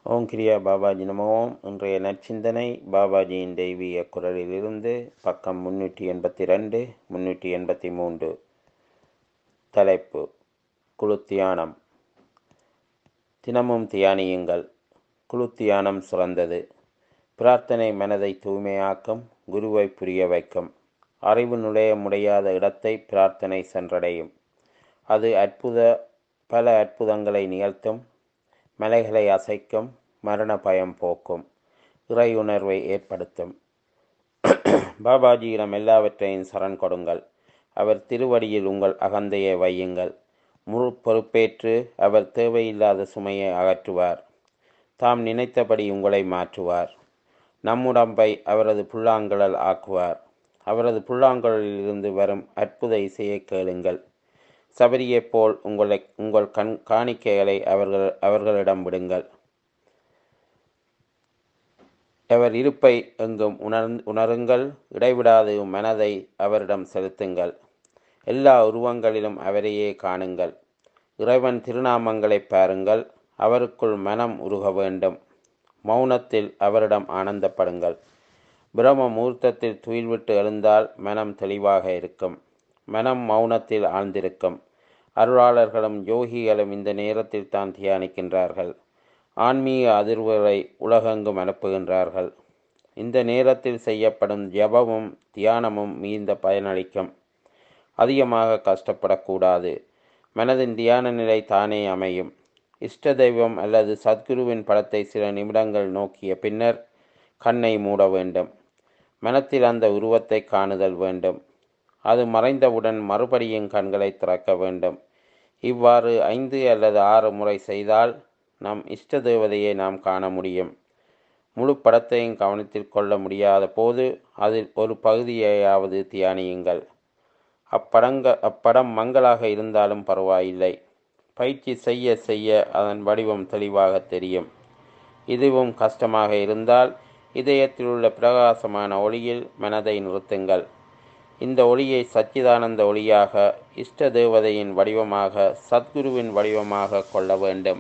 ஓம் கிரியா பாபாஜி நமோம் இன்றைய நற்சிந்தனை பாபாஜியின் தெய்வீக குரலிலிருந்து பக்கம் முன்னூற்றி எண்பத்தி ரெண்டு முன்னூற்றி எண்பத்தி மூன்று தலைப்பு குழு தியானம் தினமும் தியானியுங்கள் குழு தியானம் சிறந்தது பிரார்த்தனை மனதை தூய்மையாக்கும் குருவை புரிய வைக்கும் அறிவு நுழைய முடியாத இடத்தை பிரார்த்தனை சென்றடையும் அது அற்புத பல அற்புதங்களை நிகழ்த்தும் மலைகளை அசைக்கும் மரண பயம் போக்கும் இறை உணர்வை ஏற்படுத்தும் பாபாஜியிடம் எல்லாவற்றையும் சரண் கொடுங்கள் அவர் திருவடியில் உங்கள் அகந்தையை வையுங்கள் முழு பொறுப்பேற்று அவர் தேவையில்லாத சுமையை அகற்றுவார் தாம் நினைத்தபடி உங்களை மாற்றுவார் நம்முடம்பை அவரது புல்லாங்குழல் ஆக்குவார் அவரது புல்லாங்குழலிலிருந்து வரும் அற்புத இசையை கேளுங்கள் சபரியைப் போல் உங்களை உங்கள் கண் காணிக்கைகளை அவர்கள் அவர்களிடம் விடுங்கள் அவர் இருப்பை எங்கும் உணர் உணருங்கள் இடைவிடாது மனதை அவரிடம் செலுத்துங்கள் எல்லா உருவங்களிலும் அவரையே காணுங்கள் இறைவன் திருநாமங்களை பாருங்கள் அவருக்குள் மனம் உருக வேண்டும் மௌனத்தில் அவரிடம் ஆனந்தப்படுங்கள் பிரம்ம முகூர்த்தத்தில் துயில்விட்டு எழுந்தால் மனம் தெளிவாக இருக்கும் மனம் மௌனத்தில் ஆழ்ந்திருக்கும் அருளாளர்களும் யோகிகளும் இந்த நேரத்தில் தான் தியானிக்கின்றார்கள் ஆன்மீக அதிர்வுகளை உலகெங்கும் அனுப்புகின்றார்கள் இந்த நேரத்தில் செய்யப்படும் ஜபமும் தியானமும் மீந்த பயனளிக்கும் அதிகமாக கஷ்டப்படக்கூடாது மனதின் தியான நிலை தானே அமையும் இஷ்ட தெய்வம் அல்லது சத்குருவின் படத்தை சில நிமிடங்கள் நோக்கிய பின்னர் கண்ணை மூட வேண்டும் மனத்தில் அந்த உருவத்தை காணுதல் வேண்டும் அது மறைந்தவுடன் மறுபடியும் கண்களை திறக்க வேண்டும் இவ்வாறு ஐந்து அல்லது ஆறு முறை செய்தால் நம் இஷ்ட தேவதையை நாம் காண முடியும் முழு படத்தையும் கவனத்தில் கொள்ள முடியாத போது அதில் ஒரு பகுதியையாவது தியானியுங்கள் அப்படங்க அப்படம் மங்களாக இருந்தாலும் பரவாயில்லை பயிற்சி செய்ய செய்ய அதன் வடிவம் தெளிவாக தெரியும் இதுவும் கஷ்டமாக இருந்தால் இதயத்தில் உள்ள பிரகாசமான ஒளியில் மனதை நிறுத்துங்கள் இந்த ஒளியை சச்சிதானந்த ஒளியாக இஷ்ட தேவதையின் வடிவமாக சத்குருவின் வடிவமாக கொள்ள வேண்டும்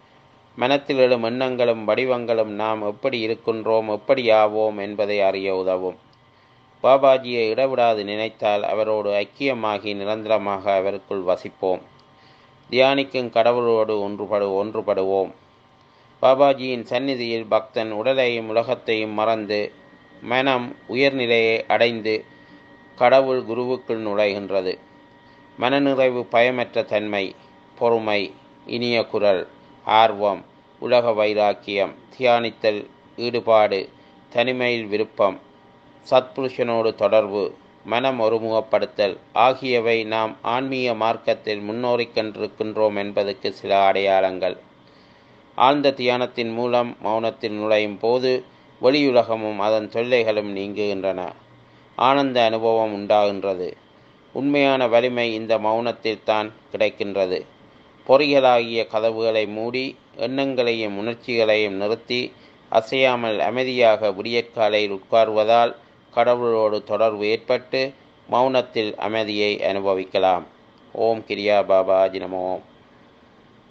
மனத்தில் எழும் எண்ணங்களும் வடிவங்களும் நாம் எப்படி இருக்கின்றோம் எப்படி ஆவோம் என்பதை அறிய உதவும் பாபாஜியை இடவிடாது நினைத்தால் அவரோடு ஐக்கியமாகி நிரந்தரமாக அவருக்குள் வசிப்போம் தியானிக்கும் கடவுளோடு ஒன்றுபடு ஒன்றுபடுவோம் பாபாஜியின் சந்நிதியில் பக்தன் உடலையும் உலகத்தையும் மறந்து மனம் உயர்நிலையை அடைந்து கடவுள் குருவுக்குள் நுழைகின்றது மனநிறைவு பயமற்ற தன்மை பொறுமை இனிய குரல் ஆர்வம் உலக வைராக்கியம் தியானித்தல் ஈடுபாடு தனிமையில் விருப்பம் சத்புருஷனோடு தொடர்பு மனம் ஒருமுகப்படுத்தல் ஆகியவை நாம் ஆன்மீக மார்க்கத்தில் முன்னோறிக்கொண்டிருக்கின்றோம் என்பதற்கு சில அடையாளங்கள் ஆழ்ந்த தியானத்தின் மூலம் மௌனத்தில் நுழையும் போது வெளியுலகமும் அதன் தொல்லைகளும் நீங்குகின்றன ஆனந்த அனுபவம் உண்டாகின்றது உண்மையான வலிமை இந்த மௌனத்தில் தான் கிடைக்கின்றது பொறிகளாகிய கதவுகளை மூடி எண்ணங்களையும் உணர்ச்சிகளையும் நிறுத்தி அசையாமல் அமைதியாக விடியற்காலையில் உட்கார்வதால் கடவுளோடு தொடர்பு ஏற்பட்டு மௌனத்தில் அமைதியை அனுபவிக்கலாம் ஓம் கிரியா பாபா ஜினமோம்